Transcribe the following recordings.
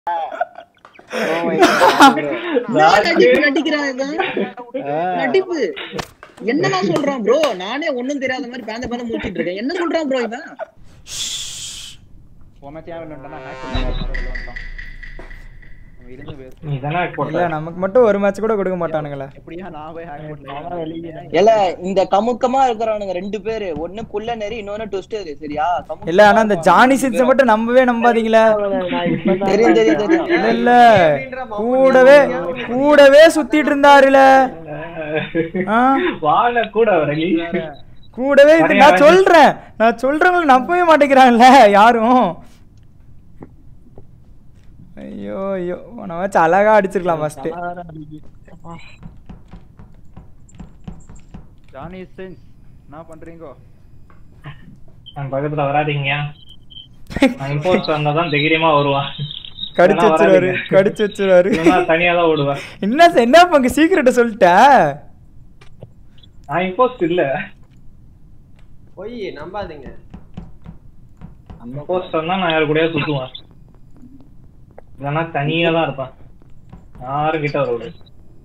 நான் நடிப்பு நடிக்கிறான் இவன். நடிப்பு என்னடா சொல்றான் ப்ரோ நானே ஒண்ணும் தெரியாத மாதிரி பேந்த பேந்த முடிச்சிட்டு இருக்கேன் என்ன சொல்றான் ப்ரோ இவன் உன் தேவையில்லைன்னா ஹேக் பண்ணிட்டான் இருந்து waste. நீ தானே இல்ல போட்ட நமக்கு மட்டும் ஒரு மேட்ச் கூட கொடுக்க மாட்டானுங்களே எப்படியா நான் போய் ஹேக் பண்ணேன் இல்ல இந்த கமுக்கமா இருக்கிறவனுங்க ரெண்டு பேரு ஒண்ணு குள்ள நெறி இன்னொன்னு ட்விஸ்டர் சரியா கமுக்கமா இல்ல ஆனா அந்த ஜானி சின்ஸ மட்டும் நம்பவே நம்பாதீங்களே தெரியும் தெரியும் தெரியும் இல்ல இல்ல கூடவே கூடவே சுத்திட்டு இருந்தாருல ஆ? வாழ கூட வரலி கூடவே இது நான் சொல்றேன் நான் சொல்றவங்க நம்பவே மாட்டேங்கிறான்ல யாரும் ஐயோ ஐயோ உன வச்சு அழகா அடிச்சிருக்கலாம் ஃபர்ஸ்ட் ஜானி சென்ஸ் என்ன பண்றீங்கோ என் பக்கத்துல வராதீங்க நான் இம்போஸ்ட் வந்தாதான் தைரியமா வருவான் கடிச்சு இல்லைன்னா வச்சிருவாரு வராதீங்க. கடிச்சு வச்சிருவாரு இல்லைன்னா தனியா தான் ஓடுவேன் என்ன சார், என்ன பங்கு சீக்கிரட்ட சொல்லிட்ட நான் இம்போஸ்ட் இல்ல பொய் நம்பாதீங்க இம்போஸ்ட் வந்தா நான் யாரு கூடயா சுத்துவேன் இல்லைன்னா தனியா தான் இருப்பேன் யாரும் கிட்ட வர விடு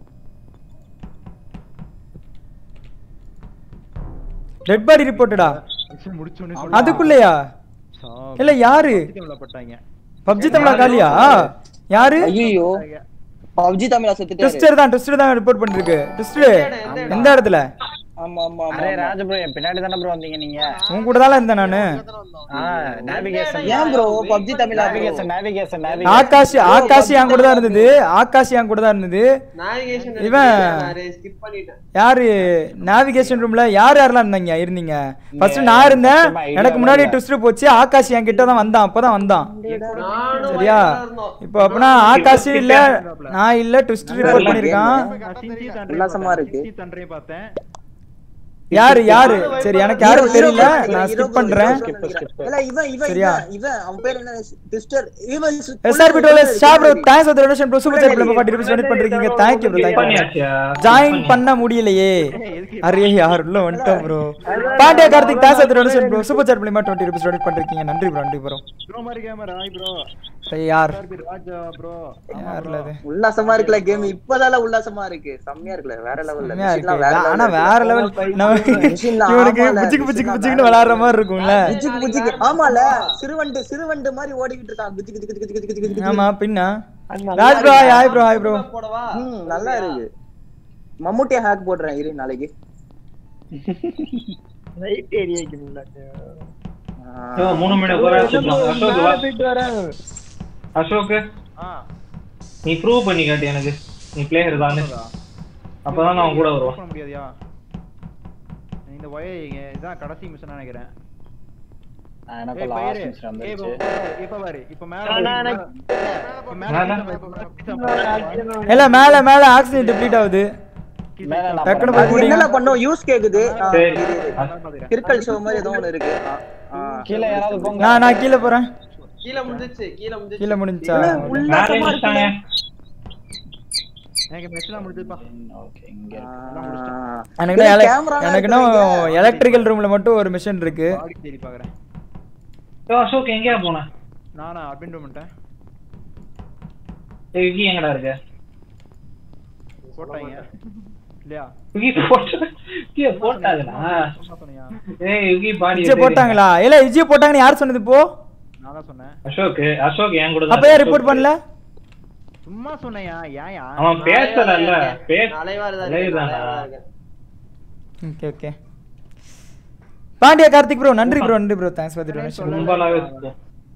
டெட் பாடி ரிப்போர்ட்டடா முடிச்சோன்னு அதுக்குள்ளயா இல்ல யாரு பட்டாங்க பப்ஜி தமிழா காலியா யாரு ஐயோ பப்ஜி தமிழா செத்துட்டாரு ட்விஸ்டர் தான் ட்விஸ்டர் தான் ரிப்போர்ட் பண்ணிருக்கு ட்விஸ்டர் எந்த இடத்துல ஆமா ஆமா ஆமா அரே ராஜ ப்ரோ என் பின்னாடி தானே ப்ரோ வந்தீங்க நீங்க உன் கூட தான் இருந்தேன் நானு ஆ நேவிகேஷன் ஏன் bro PUBG Tamizha navigation navigation navigation Akash Akash என் கூட தான் இருந்தது ஆகாஷ் என் கூட தான் இருந்தது நேவிகேஷன் இவன் ஸ்கிப் பண்ணிட்டேன் யாரு நேவிகேஷன் ரூம்ல யார் யாரெல்லாம் இருந்தாங்க இருந்தீங்க ஃபர்ஸ்ட் நான் இருந்தேன் எனக்கு முன்னாடி ட்விஸ்டர் போச்சு ஆகாஷ் என் கிட்ட தான் வந்தான் அப்பதான் வந்தான் நானும் சரியா இப்போ அப்பனா ஆகாஷ் இல்ல நான் இல்ல ட்விஸ்டர் ரிப்போர்ட் பண்ணிருக்கான் உல்லாசமா இருக்கு. தண்டரையும் பார்த்தேன் யாரு யாரு சரி எனக்கு யாரும் ஹீரோ, தெரியல ஹீரோ, நான் ஹீரோ ஸ்கிப் bro, பண்றேன் ஹீரோ bro. இல்ல இவன் இவன் சரியா? இவன், இவன் அவன் பேர் என்ன சிஸ்டர் இவன் எஸ்ஆர்பி டோலஸ் stop bro thanks for the donation bro super chat play 40 rupees donate பண்றீங்க thank you bro thank you பண்ணியாச்சியா ஜாயின் பண்ண முடியலையே அரே யார் உள்ள வந்துட்டோம் bro Pandiya Karthik thanks for the donation bro super chat play 20 rupees donate பண்றீங்க நன்றி ப்ரோ நன்றி ப்ரோ ப்ரோ மாதிரி கேமரா ஹாய் ப்ரோ யார் ராஜா ப்ரோ யார்ல அது உல்லாசமா இருக்குல்ல கேம் இப்பதால உல்லாசமா இருக்கு செம்மையா இருக்குல்ல வேற லெவல்ல செம்மையா இருக்கு ஆனா வேற லெவல் Machine-ல இவனுக்கு ஆமால, புச்சிக்கு புச்சிக்கு machine-ல புச்சிக்குன்னு விளையாடுற மாதிரி இருக்கும்ல புச்சிக்கு புச்சிக்கு ஆமால சிறுவண்டு சிறுவண்டு மாதிரி ஓடிக்கிட்டு இருக்கான் குச்சி குச்சி குச்சி குச்சி குச்சி குச்சி ஆமா பின்ன Raj bro hi bro hi bro போடவா ம் நல்லா இருக்கு மம்முட்டிய ஹேக் போடுறேன் இரு நாளைக்கு ஐயோ, மூணு மணி போற அசோக் வா. அசோக் ஆ நீ ப்ரூவ் பண்ணி காட்டு எனக்கு நீ பிளேயர் தானே அப்பதான் நான் உன் கூட வருவேன் பண்ண முடியாதியா இந்த ஒய இதான் கடைசி மிஷன் நினைக்கிறேன் எனக்கு ஏய், லாஸ்ட் பயிரு. மிஷன் ஏய், வந்துருச்சு இப்ப- இப்ப பாரு இப்ப மேல நான் நான் இப்ப மேல மேல? இப்ப மேல இல்ல மேல மேல ஆக்சிஜன் டிப்ளீட் ஆகுது மேல நான் டக்குனு போறேன். போய் அது என்னல பண்ணும் யூஸ் கேக்குது ஆ, சரி இரு, இரு. கிறுக்கல் ஷோ மாதிரி ஏதோ ஒண்ணு இருக்கு ஆ, ஆ. கீழே யாராவது போங்க நான் நான் கீழ போறேன் கீழே முடிஞ்சிச்சு கீழே முடிஞ்சிச்சு கீழ முடிஞ்சா மேலே உல்லாசமா முடிச்சிட்டாங்க எனக்கு மெஷினா முடிஞ்சுப்பா ஓகே இங்க ஆ. எனக்கு இதுல இன்னும் camera லாம் எனக்கு இன்னும் இருக்குதுங்க. எலக்ட்ரிக்கல் ரூம்ல மட்டும் ஒரு மிஷின் இருக்கு பாடி தேடி பாக்குறேன் ஐயோ, அசோக் எங்கேயா போன நானா அட்மின் பண்ணிட்டேன் ஏய், விக்கி எங்கடா இருக்க போட்டாங்க இல்லையா விக்கி போட்ட விக்கிய போட்டாங்களா சும்மா சொன்னியா ஏய் விக்கி பாடி விஜய் போட்டாங்களா இல்ல விஜய் போட்டாங்கன்னு யார் சொன்னது இப்போ நான் தான் சொன்னேன் அசோக் அசோக் என் கூட அப்ப தான் ஏன் ரிப்போர்ட் பண்ணல சும்மா சொன்னையா ஏன்யா அவன் பேசலல்ல பேச நாளைவாறு தான் அலையுதானா? இருக்கு, நாளைவாறு தான் இருக்கு. Okay okay Pandiya Karthik bro நன்றி ப்ரோ நன்றி bro thanks for the donation கும்பலாவே சுத்தும்.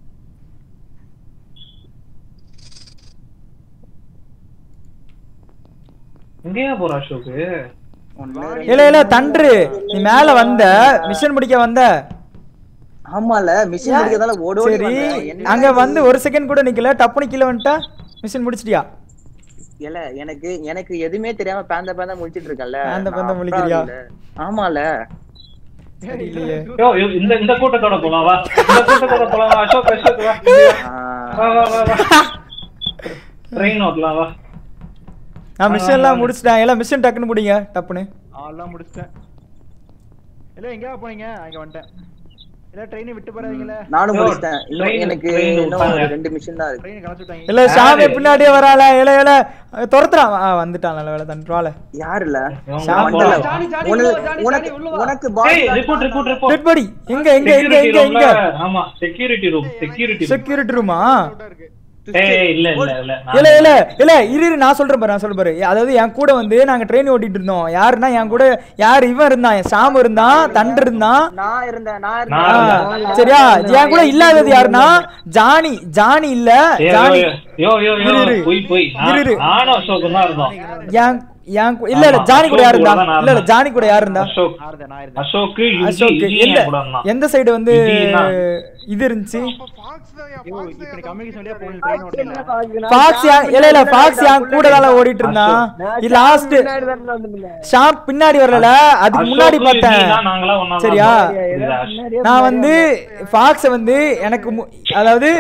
எங்கேயா போற அசோக் ஒண்ணு, இல்ல இல்ல தன்று நீ மேல வந்த மிஷன் முடிக்க வந்த ஆமால மிஷின் முடிக்கிறதால ஓடி ஓடி சரி வந்தேன். என்ன அங்க வந்து ஒரு செகண்ட் கூட நிக்கல டப்புனு கீழ வந்துட்டா மிஷன் முடிச்சிட்டியா இல்ல எனக்கு எனக்கு எதுவுமே தெரியாம பேந்த பேந்த முடிச்சிட்டு இருக்கேன்ல பேந்த பேந்த நான் முழிக்கிறியா? அப்புறம் இல்ல. ஆமால தெரியலையே யோ யோ, இந்த இந்த கூட்டத்தோட போலாம் வா இந்த கூட்டத்தோட போலாம் வா அசோக் அசோக் வா ஆ, வா வா வா வா ட்ரெயின் ஓட்டலாம் வா நான் மிஷன் எல்லாம் முடிச்சிட்டேன் எல்லாம் மிஷன் டக்குன்னு முடிங்க டப்புன்னு எல்லாம் முடிச்சிட்டேன் இல்ல எங்கயா போனீங்க அங்க வந்துட்டேன் இல்ல ட்ரெயினை விட்டு போறாதீங்களே நானும் யோ, முடிச்சிட்டேன் இன்னும் train- எனக்கு train இன்னும் விட்டாங்க. ஒரு ரெண்டு மிஷின் தான் இருக்கு ட்ரெயினை கலச்சு விட்டாங்க இல்ல ஷாமே பின்னாடியே வரால இல்ல இல்ல துரத்துறான் ஆ, வந்துட்டான் நல்ல வேலை தண்டுவால யார் இல்ல இவங்க சாப்பிடல. போல. ஜானி ஜானி உனக்கு உள்ள வா, ஜானி உனக்கு ஜானி உள்ள வா உனக்கு ஏய், body report, report, report. Dead body எங்க எங்க எங்க Security எங்க எங்க roomல- ஆமா security room security room security ரூமா ஏய் இல்ல இல்ல இல்ல நான் இல்ல இல்ல இல்ல இரு இரு நான் சொல்றேன் பாரு நான் சொல்றேன் பாரு அதாவது என் கூட வந்து நாங்க ட்ரெயின் ஓட்டிட்டு இருந்தோம் யாருன்னா என் கூட யார் இவன் இருந்தான் சாம் இருந்தான் தண்டு இருந்தான் நான் இருந்தேன் நான் நான் ஆ, இருந்தேன் சரியா என் கூட இல்லாதது யாருன்னா ஜானி ஜானி இல்ல ஏய், ஜானி யோ யோ யோ இரு, இரு. போய் போய் இரு, இரு. நானும் அசோக்கும் தான் இருந்தோம் என் என் கூ- இல்ல இல்ல ஆமா, ஜானி கூட யார் அசோக் இருந்தா கூட தான் நான் இல்ல இல்ல ஜானி கூட யார் இருந்தா அசோக் நான் இருந்தேன் நான் இருந்தேன் அசோக் யுஜி அசோக் யுஜி எந்த என் கூட இருந்தான் எந்த சைடு வந்து விஜய்னா? இது இருந்துச்சு ஐயோ, இப்ப நீ கம்யூனிகேஷன் வழியா போகணும் ட்ரெயின் ஓட்டல ஃபாக்ஸ் இல்ல இல்ல ஃபாக்ஸ் என் கூட தான் ஓடிட்டு இருந்தான் இது லாஸ்ட் ஷாப் பின்னாடி வரல அதுக்கு முன்னாடி அசோக்கும் யுஜி பார்த்தேன் தான் நாங்களாம் ஒண்ணா தான் சரியா? இருந்தோம். இது அசோக். நான் வந்து ஃபாக்ஸ வந்து எனக்கு மு- அதாவது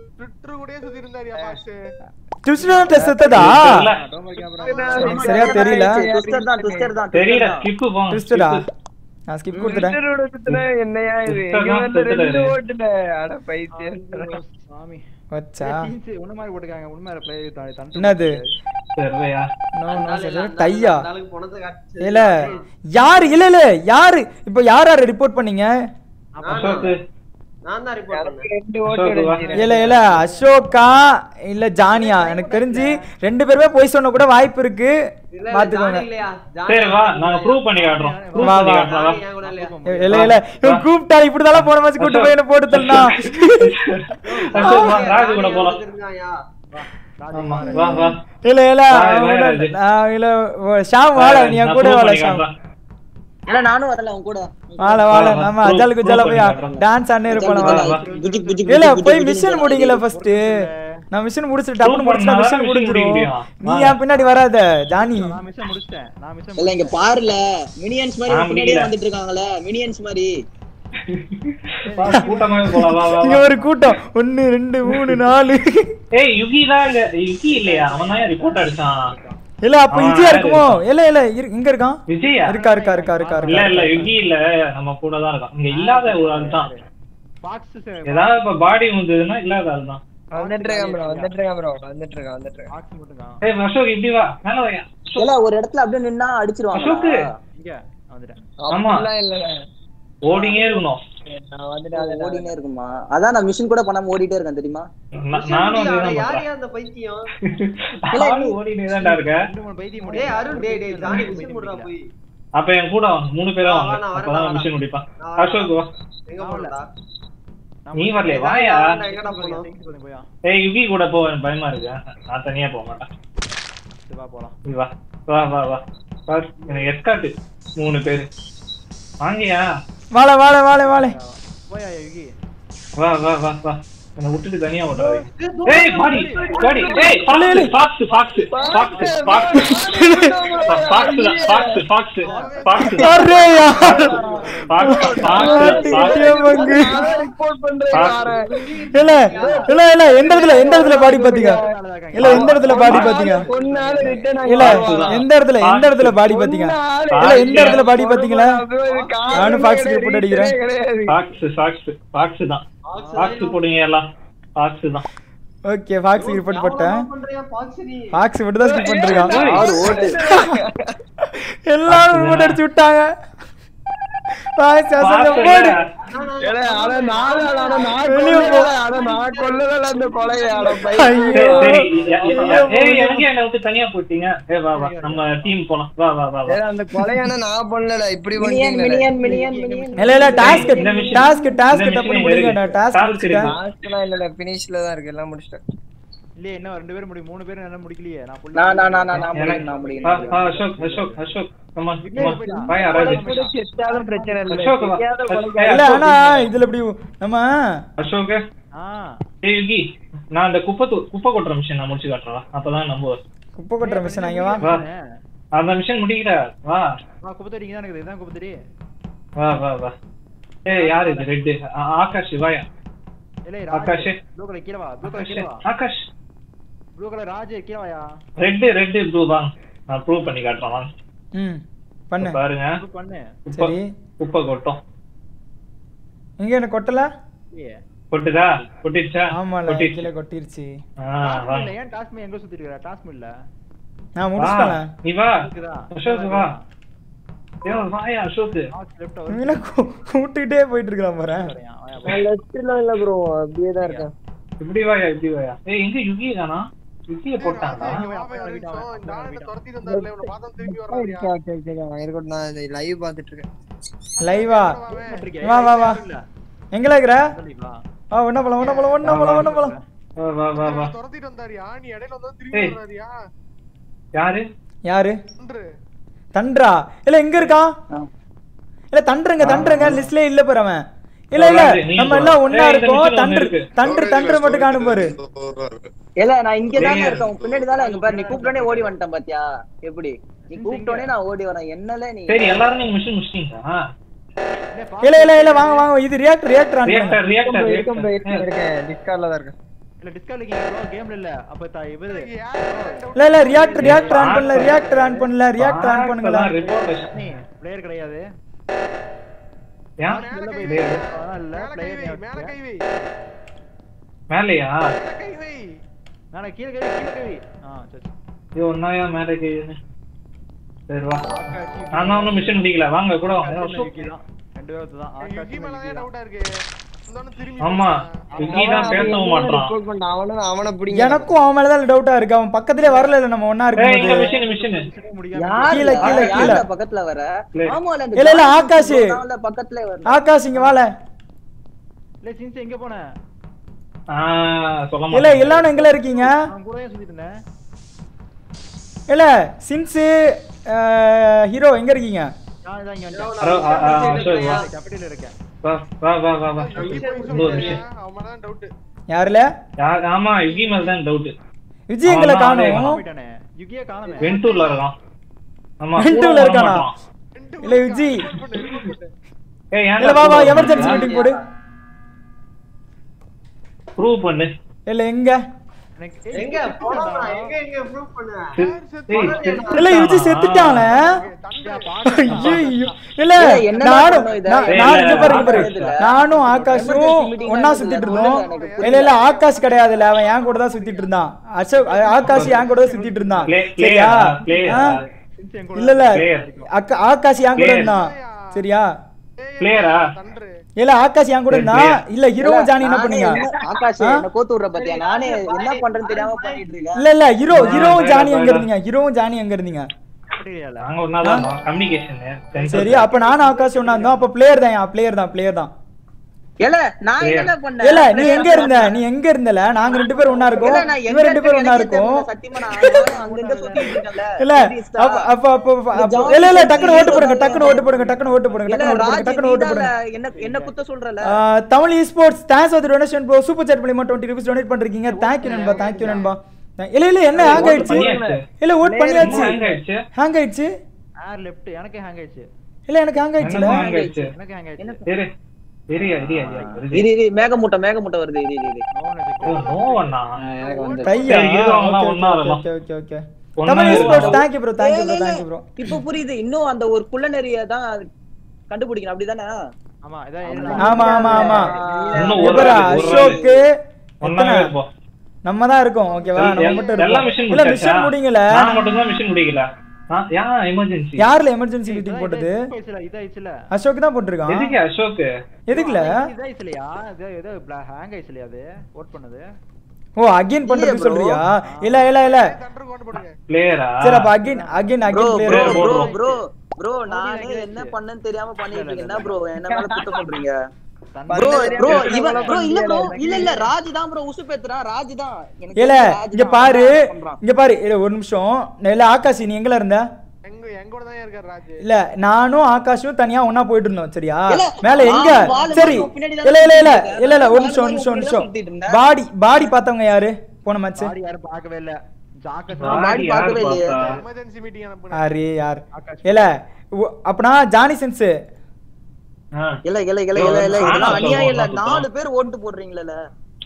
ட்விஸ்டர் செத்ததா தெரியல. எனக்கு சரியா தெரியல ட்விஸ்டர் தான் ட்விஸ்டர் தான் தெரியல twister தான். ஸ்கிப் போங்க ட்விஸ்டடா நான் ஸ்கிப் கொடுத்துட்டேன் என்னையா இது Sister இங்க தான் வந்து ரெண்டு செத்துட்டாரு. ஓட்டுல அட பைத்தியம் சாமி வச்சா ஒண்ணு மாதிரி போட்டுக்காங்க உண்மை பிளே என்னது தெரியலையா நோ நோ அதனால சார் அந்த டையா அந்த ஆளுக்கு பணத்தை காட்டுச்சு. இல்ல யாரு இல்ல இல்ல யாரு இப்போ யார் யார் ரிப்போர்ட் பண்ணீங்க அசோக் நான் தான் ரிப்போர்ட் பண்ணேன் ரெண்டு ஓட்டு அசோக் வா. அடிச்சிருக்கேன். இல்ல இல்ல அசோகா இல்ல ஜானியா எனக்கு தெரிஞ்சு ரெண்டு பேருமே போய் சொன்ன கூட வாய்ப்பு இருக்கு இல்ல, இல்ல, பாத்துக்கோங்க ஜானி இல்லையா? ஜானி சரி வா நாங்க ப்ரூவ் பண்ணி காட்டுறோம் ப்ரூவ் வா, பண்ணி வா. காட்டுறோம் வா. ஜானி என் கூட இல்லையா? இல்ல இல்ல இவன் கூப்பிட்டா இப்படிதான் போன மாசம் கூட்டு போய் என்ன போட்டு தள்ளா அசோக் வா ராஜு கூட போலாம் இருக்காயா? ஆமா வா வா இல்ல இல்ல வா, அவன் வா, கூட- ராஜு. நான் இல்ல ஓ, ஷாம் வாழ நீ என் நான் கூட prove வாழ பண்ணி ஷாம் காட்டுறேன். இல்ல நானும் வரல உன் கூட வாழ வாழ வா, வா. நம்ம Prove- அஜால் குஜால prove போய் பண்ணி காட்டுறேன். டான்ஸ் ஆனே இருப்போம் வா, நம்ம வா. குஜி குஜி இல்ல குஜி போய் குஜி மிஷன் குஜி முடிங்கல குஜி. ஃபர்ஸ்ட் நான் மிஷன் முடிச்சுட்டு டப்புனு Prove முடிச்சுனா பண்ணா மிஷன் mission முடிஞ்சிரும் முடிக்க நீ முடியும். ஏன் பின்னாடி வராத ஜானி நான் மிஷன் முடிச்சிட்டேன் நான் மிஷன் இல்ல இங்க பாருல மினியன்ஸ் மாதிரி நான் பின்னாடியே முடியல. வந்துட்டு இருக்காங்கல்ல மினியன்ஸ் மாதிரி வா, கூட்டமாவே போலாம் வா வா இங்க வா. ஒரு கூட்டம் ஒன்னு ரெண்டு மூணு நாலு ஏய் யுகி தான் இங்க யுகி இல்லையா அவன் தான் ரிப்போர்ட் அடிச்சான் இல்ல அப்ப அவன் இஜியா யாரு? இருக்குமோ இல்ல இல்ல இரு- இங்க இருக்கான் விஜயா இருக்கா இருக்கா இருக்கா இருக்கா இல்ல இல்ல இருக்கா யுகி இல்ல நம்ம கூட தான் இருக்கான் இங்க இல்லாத ஒரு ஆள் தான் பாக்ஸ் ஏதாவது இப்ப பாடி வந்ததுன்னா இல்லாத ஆள் தான் வந்துட்டு இருக்கேன் bro வந்துட்டு இருக்கேன் bro வந்துட்டு இருக்கேன் வந்துட்டு இருக்கேன் பாக்ஸ் மட்டும் தான் ஏய் அசோக் இப்படி வா மேல வாயா அசோக். இல்ல ஒரு இடத்துல அப்படியே நின்னா அடிச்சிருவாங்க அசோக்கு. இங்க வந்துட்டேன் ஆமா. அப்படிலாம் இல்ல ஓடிங்கே இருக்கணும் நான் வந்துட்டு வந்துட்டேன் ஓடினே இருக்குமா அதான் நான் மிஷின் கூட பண்ணாம ஓடிட்டே இருக்கேன் தெரியுமா நா- நானும் அட, அதுதான் யார் பண்றேன் யார் அந்த பைத்தியம் நானும் ஓடினே தான்டா இருக்கேன் ரெண்டு மூணு பைத்தியம் டேய் அருண் டேய் டேய் ஜானி மிஷன் போடுறா போய் அப்ப என் கூட வாங்க மூணு பேரா வா, வாங்க நான் வரேன், அப்பதான் நான் மிஷன் வரேன். முடிப்பான் நான் வரேன். அசோக் வா எங்க போறடா நீ வரலையா வாயா நான் எங்கடா போனோம் போயா ஏய் யுகி கூட போ எனக்கு பயமா இருக்கு நான் தனியா போக மாட்டேன் சரி, வா போலாம் நீ வா வா வா வா வா எனக்கு எஸ்காட்டு மூணு பேரு வாங்கியா வாழ வாழ வாழ வாழ போயா யுகி வா வா வா வா என்னை விட்டுட்டு தனியா ஓடுறாரு ஏய் பாடி பாடி ஏய் fox fox fox fox fox fox fox fox fox அரே யார் ஃபாக்ஸ் ஃபாக்ஸ் பங்கு ரிப்போர்ட் பண்றேன் இல்ல இல்ல இல்ல எந்த இடத்துல எந்த இடத்துல பாடி பாத்தீங்க இல்ல எந்த இடத்துல பாடி பாத்தீங்க பொண்ணால ரிட்டர்ன் இல்ல எந்த இடத்துல எந்த இடத்துல பாடி பாத்தீங்க இல்ல எந்த இடத்துல பாடி பாத்தீங்களா நானும் ஃபாக்ஸ் ரிப்போர்ட் அடிக்கிறேன் ஃபாக்ஸ் ஃபாக்ஸ் ஃபாக்ஸ் தான் ஃபாக்ஸ் போடுங்க எல்லாம் ஃபாக்ஸ் தான் ஓகே ஃபாக்ஸ் ரிப்போர்ட் போட்டேன் பண்றியா பாக்ஸரி ஃபாக்ஸ் மட்டும் தான் ஸ்கிப் பண்ணிருக்கான் ஆறு ஓட்டு எல்லாரும் ரிப்போர்ட் அடிச்சு விட்டாங்க ஃபாக்ஸ் அசந்த போடு வெளிய போ. அந்த கொலையை அட பை சரி, ஐயோ சரி ய- ய- ஏய் எனக்கு என்ன விட்டு தனியா போயிட்டீங்க ஏ வா வா நம்ம டீம் போலாம் வா வா வா வா ஏய், அந்த கொலையான நான் பண்ணல இப்படி மினியன் பண்ணிட்டீங்களே மினியன் மினியன் மினியன் இல்ல இல்ல டாஸ்க் இந்த mission- டாஸ்க் டாஸ்க் இந்த டப்புனு mission முடிங்க இருக்கு. நான் டாஸ்க் Task முடிச்சிட்டேன் இருக்கு. லாஸ்ட்லாம் இல்ல பினிஷ்ல தான் இருக்கு எல்லாம் முடிச்சிட்டேன் இல்லையே இன்னும் ரெண்டு பேரும் முடி மூணு பேரும் என்ன முடிக்கலையே நான் full நான் நான் நான் நான் நான் எனக்கு- முடியும் நான் முடியும் ஆ, நான் ஆ, முடியும். Ashok Ashok Ashok come on, come on. வாயா, ராஜு. செத்தாலும் பிரச்சனை இல்ல அசோக் வா. தெரியாத கொலை- ஏய், இல்ல அசோக். ஆனா இதுல இப்படி நம்ம அசோக் ஆ ஏய் யுகி நான் அந்த குப்பை தூ- குப்பை கொட்டுற மிஷின் நான் முடிச்சு காட்டுறேன் வா. அப்பதான் நம்புவேன் குப்பை கொட்டுற மிஷன் அங்க வா வா அந்த மிஷன் முடிக்கிற வா வா குப்பத்தடி தான் இருக்குது இதான் குப்பத்தடி வா வா வா ஏய் யாரு இது ரெட்டு ஆகாஷ் வாயா இல்லை ஆகாஷ். ப்ளூ கலர் கீழே வா ப்ளூ கலர் ஆகாஷ் கீழே வா ஆகாஷ் ப்ளூ கலர் ராஜ் கீழே வாயா ரெட்டு ரெட்டு ப்ளூ வாங்க நான் ப்ரூவ் பண்ணி காட்டுறேன் வாங்க ம் பண்ணு பாருங்க ப்ளூ பண்ணு குப்பை சரி குப்பை கொட்டும் எங்க எனக்கு கொட்டல கொட்டுதா கொட்டிடுச்சா ஆமால கொட்டிடுச்சு கீழே கொட்டிருச்சு ஆ, வா. இல்ல ஏன் டாஸ்க் எங்க சுத்திட்டு இருக்கற டாஸ்க் இல்ல நான் வா, முடிச்சிட்டேன் நீ வா இருக்குதா? அசோக் வா ஏன் வாயா அசோக் லெஃப்ட் இவனை கூ- கூப்பிட்டுக்கிட்டே போயிட்டு இருக்கான் பாரு லெஃப்ட்ல இல்ல ப்ரோ அப்படியே தான் இருக்கேன் இப்படி வாயா இப்படி வாயா ஏய் எங்க யுகி தானா யுகிய போட்டாங்களா ஓகே ஓகே ஓகே இருக்கட்டும் நான் லைவ் பார்த்துட்டு இருக்கேன் லைவா வா வா வா எங்கல இருக்கிற வா ஒண்ணா போலாம் ஒண்ணா போலாம் ஒண்ணா போலாம் ஒண்ணா போலாம் வா வா வா வா துரத்திட்டு வந்தாரியா நீ இடையில வந்து திரும்பி ஏய். வர்றாரியா யாரு யாரு ஒன்று தண்ட்ரா இல்ல எங்க இருக்கான் இல்ல தண்டுறங்க தண்டுறங்க லிஸ்ட்லயே இல்ல பாரு அவன் இல்ல இல்ல நீ நம்ம போ. எல்லாம் ஒண்ணா ஏய், இந்த இருக்கோம் மிஷின் ஒண்ணு தண்டு இருக்கு. தண்டு தண்டு மட்டும் காணும் பாரு இல்ல நான் இங்க தானே ஏய். இருக்கேன் உன் பின்னாடி தானே இங்க பாரு நீ கூப்பிட்டோனே ஓடி வந்துட்டேன் பாத்தியா எப்படி நீ கூப்பிட்டோனே நான் ஓடி வரேன் என்னல நீ சரி எல்லாரும் நீங்க மிஷின் முடிச்சிட்டீங்களா இல்ல இல்ல இல்ல வாங்க வாங்க இது ரியாக்டர் ரியாக்டர் ஆன் பண்ணுங்க. ரியாக்டர் ரியாக்டர் இருக்கேன் bro, இருக்கேன் இருக்கேன் டிஸ்கார்ட்ல தான் இருக்கேன் இல்ல டிஸ்கார்ட் இருக்கீங்க கேம்ல இல்ல அப்ப தா இவரு இல்ல இல்ல ரியாக்டர் ரியாக்டர் ஆன் பண்ணல ரியாக்டர் ஆன் பண்ணல ரியாக்டர் ஆன் பண்ணுங்களா பிளேயர் கிடையாது ஏன் அதெல்லாம் இல்ல மேல கை வை பிளேயர் மேல கை வை மேலையா மேல கை வை நான் கீழ கை கீழ கை ஆ சரி சரி. இது ஒன்னாயா மேலே கையுன்னு சரி வா நான் தான் ஒன்றும் மிஷின் முடிக்கல வாங்க கூட வாங்க யுகி தான் ரெண்டு பேரும் தான் எனக்கு ஆகாஷ் யுகி மேல தான் டவுட்டா இருக்கு வந்தோடனே திரும்பி ஆமா யுகி தான் பேசவும் மாட்டான் Report பண்ணிட்டான். அவன அவனை பிடிங்க எனக்கும் அவன் மேலதான் டவுட்டா இருக்கு அவன் பக்கத்திலே வரல இல்ல நம்ம ஒண்ணா ஏய் இங்க இருக்கும்போது மிஷின் மிஷின் யார் கீழ, கீழ, கீழ. யார்ல பக்கத்துல வர இல்ல. ஆமால இந்த இல்ல, இல்ல, ஆகாஷ். நான்ல பக்கத்துல வர ஆகாஷ் இங்க வாழ இல்ல சின்ஸ் எங்க போன ஆ சொல்ல இல்ல மாட்டேன் எல்லாரும் எங்கல இருக்கீங்க நான் கூட சுத்திட்டு இருந்தேன் இல்ல சின்ஸ் ஹீரோ எங்க இருக்கீங்க நான் இதான் இங்க அரோ, ஆ, ஆ, அசோக் வா. வந்துட்டேன் கேபிட்டல் இருக்கேன் வா வா வா வா வா யுகி போய் இந்த ஒரு சொல்றாரியா மிஷின் அவன் மேல தான் டவுட் யாருல யார் ஆமா யுகி மேல தான் டவுட் விஜய் எங்களை ஆமா, அதே காணோம் போயிட்டானே யுகியே காணோமே வெண்டூர்ல இருக்கான் ஆமா வெண்டூர்ல கூட வர இருக்கானா? மாட்டான். இல்ல விஜய் ஏய் இல்ல வா வா ஏன்டா எமர்ஜென்சி மீட்டிங் போடு ப்ரூவ் பண்ணு இல்ல எங்க எனக்கு எங்க போலாம் எங்க எங்க ப்ரூவ் பண்ணு ஏய், சரி. இல்ல விஜய் செத்துட்டானே ஐயோ இல்ல ஏய், என்னடா நானும் பண்ணோம் இதை? நான் ஏய், நான் இல்ல, இங்க பாரு இங்க பாரு இல்ல. நானும் ஆகாஷும் Emergency meeting ஒண்ணா நடந்ததுல, சுத்திட்டு இருந்தோம் சொல்லுங்க, எனக்கு இல்ல இல்ல ஆகாஷ் கிடையாது இல்ல அவன் என் கூட தான் சுத்திட்டு இருந்தான் அசோக் ஆகாஷ் என் கூட தான் சுத்திட்டு இருந்தான் Play- சரியா player, player. ஆ? சின்ஸ் என் கூட இல்ல இல்ல Player. அக்கா ஆகாஷ் என் கூட Player. இருந்தான் சரியா பிளேயரா தன்று இல்ல ஆகாஷ் என் கூட இருந்தான் இல்ல ஹீரோவும் ஜானி என்ன நானே பண்ணீங்க என்ன- ஆகாஷ் ஆ? என்ன கோத்து விடுற பாத்தியா நானே என்ன பண்றேன்னு தெரியாம பண்ணிட்டு இருக்கேன் இல்ல இல்ல ஹீரோ ஹீரோவும் வேற, ஜானி எங்க வேற. இருந்தீங்க ஹீரோவும் ஜானி எங்க இருந்தீங்க கேபிட்டல் நாங்க ஒன்னா தான் கம்யூனிகேஷன் சரி அப்ப நானும் ஆகாஷ் ஒண்ணா இருந்தோம் அப்ப பிளேயர் தான் பிளேயர் தான் பிளேயர் தான் இல்ல நான் என்ன பண்ணேன் இல்ல நீ எங்க இருந்த நீ எங்க இருந்தல நாங்க ரெண்டு பேரும் ஒண்ணா இருக்கோம் இல்ல, நான் எங்க இவன் ரெண்டு பேரும் ஒண்ணா இருக்கேன்னு இருக்கோம் தெரியல, சத்தியமா நான் நானும் அங்கங்க சுத்திட்டு இருக்கேன்ல. இல்ல சீரியஸா? அப்ப அப்ப அப்ப அப்ப- ஜாலி இல்ல இல்ல சுத்தி டக்குனு ஓட்டு போடுங்க ஹீரோ டக்குனு ஓட்டு போடுங்க டக்குனு ஓட்டு போடுங்க இல்ல, டக்குனு ஓட்டு போடுங்க ராஜ், டக்குனு ஓட்டு நீதான்ல போடுங்க என்ன என்ன குத்த சொல்றல ஆ, Tamil sports thanks for donation bro super chat மூலியமா 20 ரூபீஸ் டொனேட் பண்றீங்க தேங்க் யூ நண்பா தேங்க் யூ நண்பா இல்ல இல்ல என்ன ஹேங் ஆயிடுச்சு பண்ணியாச்சு. இல்ல ஓட் பண்ணியாச்சு ஹேங் ஆயிடுச்சு ஹேங் ஆயிடுச்சு ஏர் லெஃப்ட் எனக்கே ஹேங் ஆயிடுச்சு இல்ல எனக்கு ஹேங் ஆயிடுச்சுல என்னமோ hang ஆயிடுச்சு எனக்கு ஹேங் ஆயிடுச்சு சரி சரியா இரியா இரியா வருது. இது இது மேகமூட்டை மேகமூட்டை வருது இது இது இது நோ ஓ நோவண்ணா எனக்கு வந்து தையா சரி, இரு, அவங்க ஓகே ஒண்ணா ஓகே வரலாம். ஓகே ஓகே ஓகே ஒண்ணா தமிழ் இருக்கலாம். Sports thank you bro thank you bro இல்ல, தேங்க் யூ ப்ரோ இப்ப புரியுது இன்னும் அந்த ஒரு குள்ள நெறிய தான் கண்டுபிடிக்கணும் அப்படிதானே ஆமா இதான் ஆமா ஆமா ஆமா இன்னும் ஒரு இவரா ஆளு, ஒரு அசோக் ஒண்ணாவே எத்தனை இருப்போம். நம்ம தான் இருக்கோம் ஓகேவா நம்ம மட்டும் எல்லா இருக்கோம் மிஷின் இல்ல மிஷன் முடிங்கல நான் மட்டும் தான் மிஷின் முடிக்கல ஆ, ஏன் எமர்ஜென்சி யார்ல எமர்ஜென்சி மீட்டிங் போட்டது இதாயிடுச்சுல அசோக் தான் போட்டிருக்கான் எதுக்கு அசோக் எதுக்குல இதாயிடுச்சுலையா இது ஏதோ ஹேங் ஆயிடுச்சுலையா அது ஓட் பண்ணது ஓ அகைன் பண்றது bro. சொல்றியா இல்ல இல்ல இல்ல தன்று கொண்டு போடுங்க பிளேயரா சரி அப்ப again again bro again bro player bro, bro bro. Bro bro நானே என்ன பண்ணேன்னு தெரியாம பண்ணிட்டு இருக்கேன் என்ன ப்ரோ என்ன மேல குத்தம் பண்றீங்க தன் ப்ரோ ப்ரோ தெரியாம இவன் ப்ரோ இல்ல ப்ரோ எனக்கு இல்ல இல்ல ராஜ் தான் ப்ரோ உசு பேத்துறான் ராஜ் தான் எனக்கு இல்ல தெரிஞ்ச ராஜ் இங்க தான். பாரு அவன் பண்றான். இங்க பாரு இல்ல ஒரு நிமிஷம் இல்ல ஆகாஷ் நீ எங்கல இருந்த எங்க எங்க கூட தான் இருக்காரு ராஜ் இல்ல நானும் ஆகாஷும் தனியா ஒண்ணா போயிட்டு இருந்தோம் சரியா இல்ல, மேல நான் எங்க வாலு சரி மாதிரி பின்னாடி தான் இல்ல இல்ல இல்ல சுத்திட்டு இல்ல இல்ல ஒரு இருக்கேன். நிமிஷம் ஒரு வாலு நிமிஷம் ஒரு மாதிரி நிமிஷம் சுத்திட்டு இருந்தேன். பாடி பாடி பார்த்தவங்க யாரு போன மேட்ச் பாடி யாரும் பார்க்கவே இல்ல ஜாக்கஸ் பாடி பாடி யார் பார்க்கவே இல்லையே. பார்த்தா? எமர்ஜென்சி மீட்டிங் அனுப்புனேன் அரே யார் ஆகாஷ். இல்ல உ- அப்பனா ஜானி சென்ஸ் ஆ. இல்ல இல்ல இல்ல இல்ல இல்ல ஆனா இதெல்லாம் அநியாயம் இல்ல சொல்லுவோம், நாலு பேர் ஓட்டு போடுறீங்களே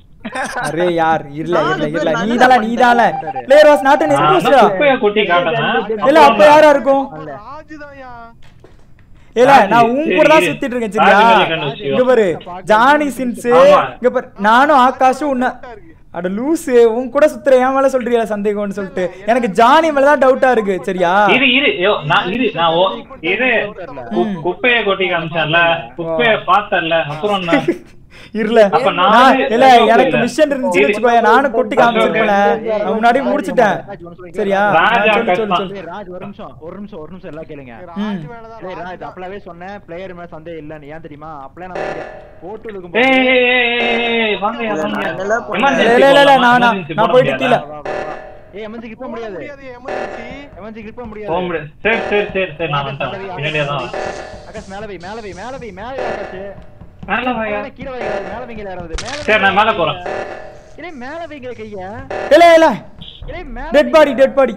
அரே யார் இல்ல நாலு இல்ல பேர் இல்ல நல்லா நீதால நீதால பிளேயர் வாஸ் நாட் அன் நான் தான் எக்ஸ்க்ளூசிவ் குப்பையை கொட்டி காட்டினேன். இல்ல அப்ப யாரா இருக்கும் ராஜ் தான்யா இல்ல ராஜு, நான் உன் கூட தான் சரி, சுத்திட்டு இருக்கேன் ராஜு சரியா மேல கண்ணு வச்சுக்கோ. இங்க பாரு ஜானி சின்ஸ் ஆமா. இங்க பாரு நானும் ஆகாஷும் உன்ன அட லூசு உன் கூட சுத்துற என் மேல சொல்றியா சந்தேகம்னு சொல்லிட்டு எனக்கு ஜானி மேல தான் டவுட்டா இருக்கு சரியா இரு இரு யோ நான் இரு நான் ஓ இரு கு- குப்பைய கொட்டி காமிச்சான்ல குப்பைய பார்த்தல அப்புறம் என்ன இருல அப்ப நான் நான் வந்து- இல்ல எனக்கு இல்ல. மிஷன் இருந்துச்சு இரு. வச்சுக்கோய நானும் கொட்டி காமிச்சிருப்பேன் நான் முன்னாடி முடிச்சிட்டேன் சரியா ராஜா ஆ, சொல்லு, சொல்லு, கஷ்டம். சொல்லு. ஏய், ராஜ் ஒரு நிமிஷம் ஒரு நிமிஷம் ஒரு நிமிஷம் எல்லாம் கேளுங்க ராஜ் மேலதான் ஏய், ராஜ் ராஜ் தான். அப்பலாவே சொன்னேன் பிளேயர் மேல சந்தேகம் இல்லன்னு ஏன் தெரியுமா அப்பளே நம்ம இங்க போட்டு ஏய் இருக்கும்போது ஏய், ஏய், ஏய், ஏய், வாங்கய்யா, வாங்கய்யா. என்னெல்லாம் பண்ண- Emergency இல்ல, இல்ல, இல்ல, போடலாமா? நான் நான் Emergency நான் போட போயிட்டு முடியாதா? கீழே வா, வா, வா. ஏய் எமர்ஜென்சி கிளிப் போக முடியாது முடியாது எமர்ஜென்சி எமர்ஜென்சி கிளிப் போக முடியாது முடியாது சரி சரி சரி சரி நான் வந்துட்டேன் பின்னாடியே தான் ஆகாஷ் மேல வை மேல வை மேல வை மேல வை ஆகாஷ் மேல வாயா மேல கீழ வைங்க மேல வைங்க யாராவது மேல சரி, நான் மேல போறேன். இல்லை மேல வைங்க கைய இல்ல இல்ல இல்லை மேல டெட் பாடி டெட் பாடி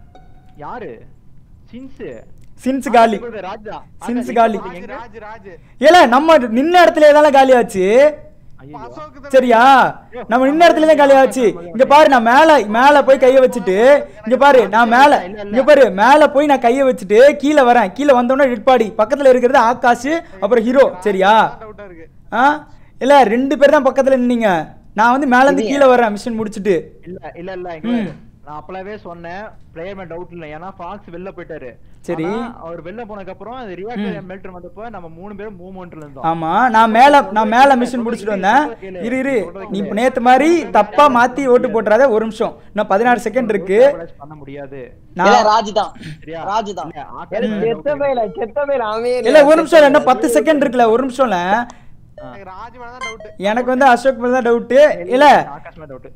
யாரு சின்ஸ் சின்ஸ் காலி ராஜா சின்ஸ் காலி ராஜ் ராஜ் ராஜ் ஏல நம்ம நின்ன இடத்துல தானே காலி ஆச்சு அசோக் தான் சரியா நம்ம நின்ன இடத்துல தான் காலி ஆச்சு இங்க பாரு நான் மேல மேல போய் கைய வச்சுட்டு இங்க பாரு நான் மேல இங்க பாரு மேல போய் நான் கைய வச்சுட்டு கீழே வரேன் கீழே வந்தோடனே டெட் பாடி பக்கத்துல இருக்கிறது ஆகாஷ் அப்புறம் ஹீரோ சரியா டவுட்டா இருக்கு ஆ இல்ல ரெண்டு பேர் தான் பக்கத்துல நின்னீங்க நான் வந்து மேல இருந்து கீழே வரேன் மிஷன் முடிச்சிட்டு இல்ல இல்ல இல்ல இங்க பாரு. நான் அப்பளவே சொன்னேன் பிளேயர் மேல டவுட் இல்ல ஏன்னா ஃபாக்ஸ் வெளில போயிட்டாரு சரி. ஆனா, அவர் வெளில போனதுக்கு அப்புறம் அது ரியாக்டர் மெல்டர் வந்தப்போ நம்ம மூணு பேரும் மூவ்மெண்ட்ல இருந்தோம் ஆமா நான் மேல நான் மேல மிஷன் முடிச்சிட்டு வந்தேன் இரு இரு நீ இப்ப நேத்து மாதிரி தப்பா மாத்தி ஓட்டு போட்டுறாத ஒரு நிமிஷம் இன்னும் பதினாறு செகண்ட் இருக்கு Capitalize பண்ண முடியாது இல்ல நான் ராஜ் தான் சரியா ராஜ் தான் இல்ல, ஆகாஷ் மேல செத்த doubt பையல செத்த பையல அவன் இல்ல ஒரு நிமிஷம் இல்ல, இன்னும் பத்து செகண்ட் இருக்குல்ல ஒரு நிமிஷம்ல எனக்கு ராஜ் மேலதான் டவுட் எனக்கு வந்து அசோக் மேல தான் டவுட் இல்ல ஆகாஷ் மேல டவுட்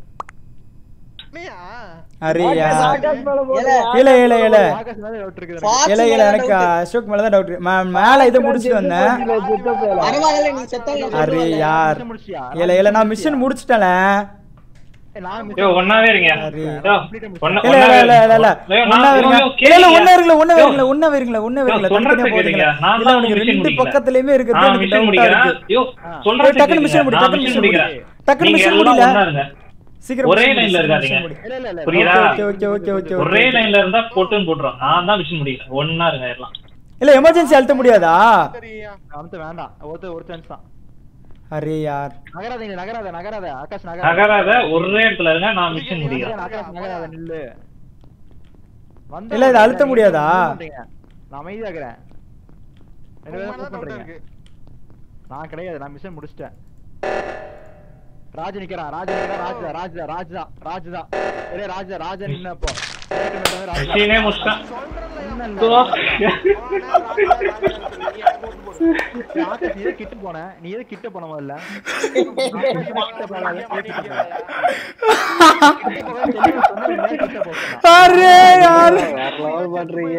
நீயா அரேயா ஆகாஷ் மேல போடு. இல்ல இல்ல இல்ல ஆகாஷ் மேல டவுட் இருக்குது Fox இல்ல இல்ல மேல எனக்கு doubt. அசோக் மேல தான் டவுட் மேல இதை முடிச்சிட்டு வந்தேன் இல்ல, செத்த பையல. பரவாயில்ல நீ செத்தாலும் அரே யார் Mission முடிச்சியா? இல்ல இல்ல நான் மிஷன் முடிச்சிட்டேன்ல ஏய், நான் யோ ஒன்னாவே இருங்க சரி. யோ, ஒண்ணா- இல்ல இல்ல ஒண்ணாவே இல்ல இல்ல இல்ல யோ, ஒண்ணா நான் வருங்க யோ, இல்ல இல்ல கேளுங்க. ஒண்ணா இருங்கள ஒண்ணா யோ, வருங்கள ஒண்ணா வருங்கள ஒண்ணா வருங்கள யோ, தனித்தனியா சொல்றத போறீங்க கேளுங்க. நான் இல்ல தான் உனக்கு mission ரெண்டு முடிக்கல. பக்கத்துலயுமே இருக்கிறது நான் எனக்கு mission டவுட்டா முடிக்கிறேன். இருக்கு யோ, ஆ. சொல்றத ஏய், டக்குனு mission கேளுங்க. முடி, நான் டக்குனு mission mission முடி. முடிக்கிறேன். டக்குனு நீங்க mission எல்லாம் முடியல. ஒண்ணா இருங்க. சீக்கிரம் ஒரே mission முடி, லைன்ல சீக்கிரம் இருக்காதீங்க. mission முடி. இல்ல இல்ல இல்ல புரியுதா? ஓகே ஓகே ஓகே ஓகே ஒரே ஓகே லைன்ல இருந்தா போட்டுன்னு போட்டுரும் நான் தான் மிஷின் முடிக்கிறேன் ஒன்னா இருங்க எல்லாம் இல்ல எமர்ஜென்சி அழுத்த முடியாதா சரியா அமுத்த வேண்டாம் ஒருத்தர் ஒரு சான்ஸ் தான் அரே யார் நகராதீங்க நகராத நகராத ஆகாஷ் நகராத நகராத ஒரே இடத்துல இருங்க நான் மிஷின் முடிக்கிறேன் ஆகாஷ் நகராத நில்லு வந்தா இல்ல, இதை அழுத்த நீங்க முடியாதா? move பண்றீங்க. நான் அமைதியா இருக்கிறேன் ரெண்டு பேரும் மேலதான் move டவுட்டா பண்றீங்க இருக்கு நான் கிடையாது நான் மிஷன் முடிச்சிட்டேன் ராஜ் நிக்கிறான் ராஜ் நிக்கிறான் ராஜ் தான் ராஜ் தான் ராஜ் தான் ராஜ் தான் இல்ல ராஜ் தான் ராஜா நின்ன அப்போ மிஷினே முடிச்சிட்டேன் ஆகாஷ் நீ எதுக்கு கிட்ட போன நீ எதுக்கு கிட்ட போன முதல்ல கிட்ட போகாத, கிட்ட போகாத. கிட்ட போகாத, தெளிவா சொன்னா நீ மேல கிட்ட போக சொன்னா. அரே யார் வேற level பண்றீங்க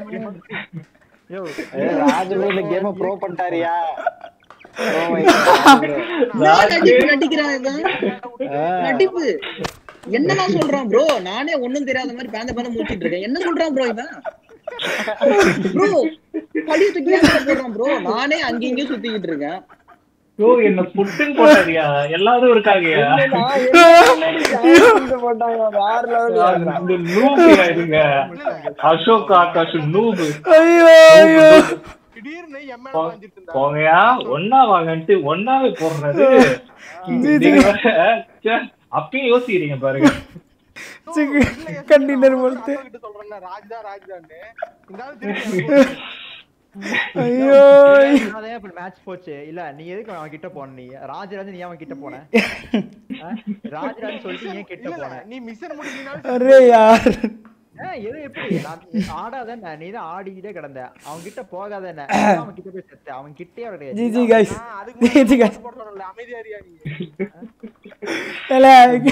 யோ, ஏய், ராஜு bro இந்த கேம் ப்ரோ பண்ணிட்டாரியா Oh my God, bro. நான் நடிப்பு நடிக்கிறான் இவன் நடிப்பு என்னதான் சொல்றான் ப்ரோ நானே ஒண்ணும் தெரியாத மாதிரி பேந்த பேந்த முடிச்சிட்டு இருக்கேன் என்ன சொல்றான் ப்ரோ இவன் ப்ரோ பழிய தூக்கி ஏன் மேல போடுறான் ப்ரோ நானே அங்கேயும் இங்கேயும் சுத்திக்கிட்டு இருக்கேன் யோ என்ன புட்டுன்னு போட்டாரியா எல்லாரும் இருக்காங்கயா நான் என்ன முன்னாடி ஜாயிண்ட் போட்டாங்க வேற லெவல் இந்த நூபியா இருங்க அசோக் ஆகாஷ் நூபு ஐயோ ஐயோ திடீர்னு என் மேல போ- வாங்கிட்டு இருந்தா போங்கயா ஒன்னா வாங்கன்ட்டு ஒன்னாவே போடுறது நீங்க வேற, ச்சே, அப்பயும் யோசிக்கிறீங்க பாருங்க கண்டினர் போலத்து கிட்ட சொல்றேன் ராஜ்தா ராஜ்தான்னு இந்த ஆளு திருப்பி எனக்கு ஒரு- ஐயோ அதே இப்படி மேட்ச் போச்சு இல்ல நீ எதுக்கு அவன் கிட்ட போன நீ ராஜராஜ் நீ அவன் கிட்ட போன ஆ? ராஜராஜ் சொல்லிட்டு நீ ஏன் கிட்ட இல்ல, இல்ல, போன நீ மிஷன் முடிச்சினாலும் அரே யார் ஆ, எது எப்படி நான் ஆடாத என்ன? நீ தான் ஆடிக்கிட்டே கிடந்த அவன் கிட்ட போகாத என்ன அவன் கிட்ட போய் செத்த அவன் கிட்டே வர கிடையாது ஜிஜி கைஸ் நான் அதுக்கு ஜிஜி கைஸ் முன்னாடி போட சொன்னேன்ல, அமைதியா இருயா நீ இல்ல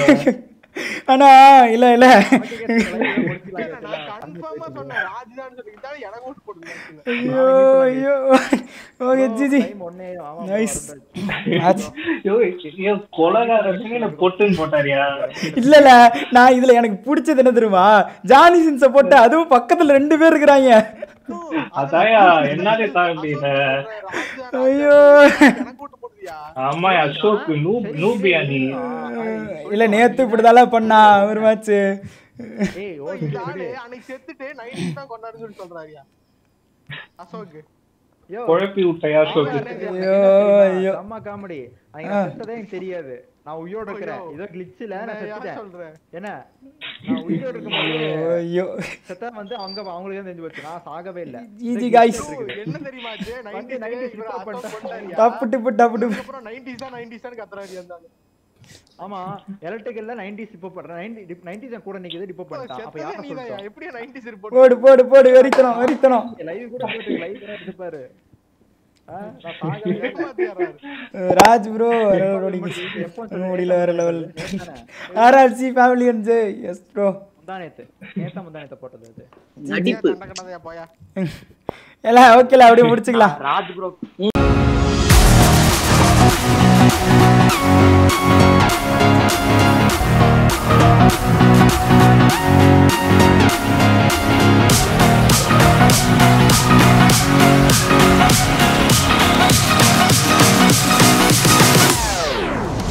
ஆனா இல்ல இல்ல இல்ல, நான் கன்ஃபார்மா சொன்னேன் ராஜ்தான்னு சொல்லி இருந்தாலும் எனக்கு ஓட்டு போடுங்க ஐயோ ஐயோ ஓகே ஜிஜி Nice. ஆச்சு. யோ ஐயோ, கொலகாரனுக்கு பொட்டுன்னு போட்டாரியா இல்ல இல்ல நான் இதுல எனக்கு பிடிச்சது என்ன தெரியுமா ஜானி சின்ஸ போட்டு அதுவும் பக்கத்துல ரெண்டு பேர் இருக்கிறாங்க அதாயா என்னாலே தாங்க முடியல ஐயோ எனக்கு ஓட்டு போடுவியா ஆமா அசோக் நூப் நூபியா நீ இல்ல நேத்து இப்படிதான்லாம் பண்ணா ஒரு மேட்ச் ஏய் இந்த ஓகே ஆளு அன்னைக்கு செத்துட்டு நைட்டு தான் கொண்டாடுன்னு சொல்லி சொல்றாருயா அசோக் யோ, குழப்பி விட்டையா சொல்லு ஐயோ, ஐயோ. செம்ம காமெடி அவங்க ஆ. செத்ததே எனக்கு தெரியாது நான் உயிரோட இருக்கிறேன் ஐயோ. ஏதோ கிளிச்சில நான் என்ன யார் செத்துட்டேன் சொல்றேன் என்ன நான் உயிரோட இருக்கும்போது ஐயோ செத்தா வந்து அவங்க அவங்களுக்கு தான் தெரிஞ்சு போச்சு நான் சாகவே இல்ல GG guys. bro, என்ன தெரியுமா ஆச்சு? 90s வந்து 90s இவரை skip அசால்ட் பண்ணிட்டான். பண்ணிட்டாருயா. டப்பு டிப்பு டப்பு டிப்பு அதுக்கப்புறம் 90s தான் 90s தான் கத்துறாரு அந்த ஆளு. ஆமா எலக்ட்ரிக்கல்ல 90s இப்போ பண்றேன் 90 90s கூட நிக்குது இப்போ பண்ணிட்டான் அப்ப செத்ததே யார நீதான்யா. சொல்றோம் எப்படியா 90s report போடு போடு போடு வெறித்தனம் வெறித்தனம் லைவ் கூட போட்டு லைவ் கூட எடுத்து பாரு ஆ, நான் சாகவே இல்ல. ஏமாத்திடுறாரு. ராஜ் ப்ரோ முடியல வேற level RRC family and S bro முந்தானேத்து நேத்தா முந்தானேத்த போட்டது அது நடிப்பு கண்ட கண்டதையா போயா எல்லாம் ஓகேல அப்படியே முடிச்சுக்கலாம் ராஜ் ப்ரோ